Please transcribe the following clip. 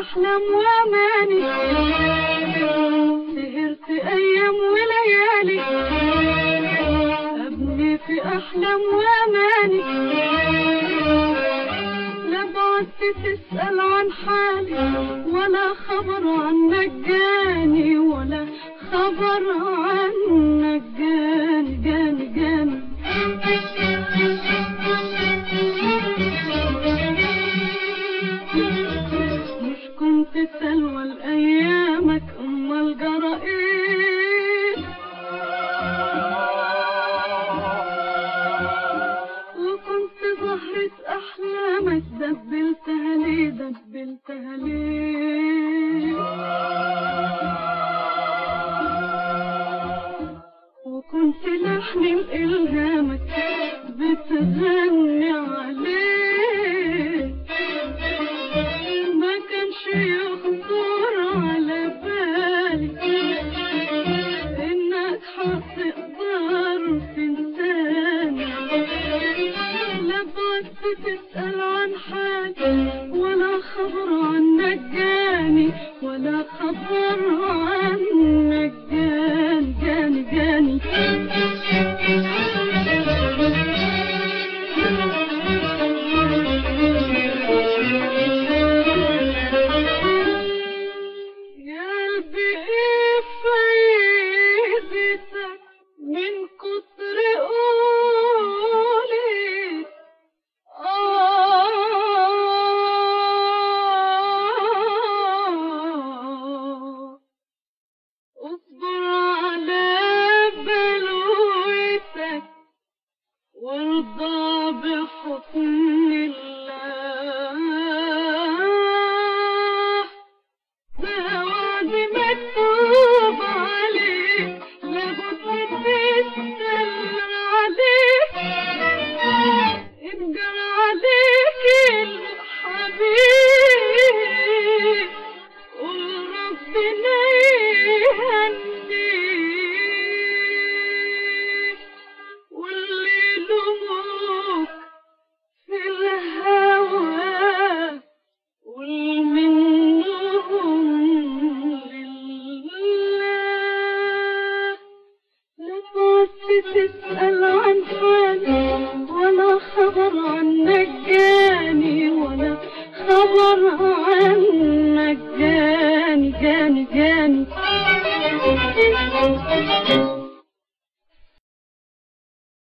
أحلام وأماني سهرت أيام وليالي أبني في أحلام وأماني لا بعدت تسأل عن حالي ولا خبر عنك جاني ولا خبر عنك جاني جاني جاني مش كنت سلوى لأيامك أمال جرى إيه وكنت زهرة أحلامك دبلتها ليه دبلتها ليه وكنت لحن إلهامك بتغني عليه ما كانش يخطر على بالي إنك هتقدر تنساني لا بس تسأل عن حالي ولا خبر عنك جاني ولا خبر عنك جاني جاني جاني يا قلبي ايه فايدتك من كتر قولي آه اصبر على بلوتك وارضى بحكم الله ده وعد مكتوب عليك لابد تستمر عليك اتجر عليك الحبيب قول ربنا يهنيك واللي يلوموك في الهوى قل منهم لله لا تعد تسأل عن حالي ولا خبر عنك جاني ولا خبر عنك جاني جاني جاني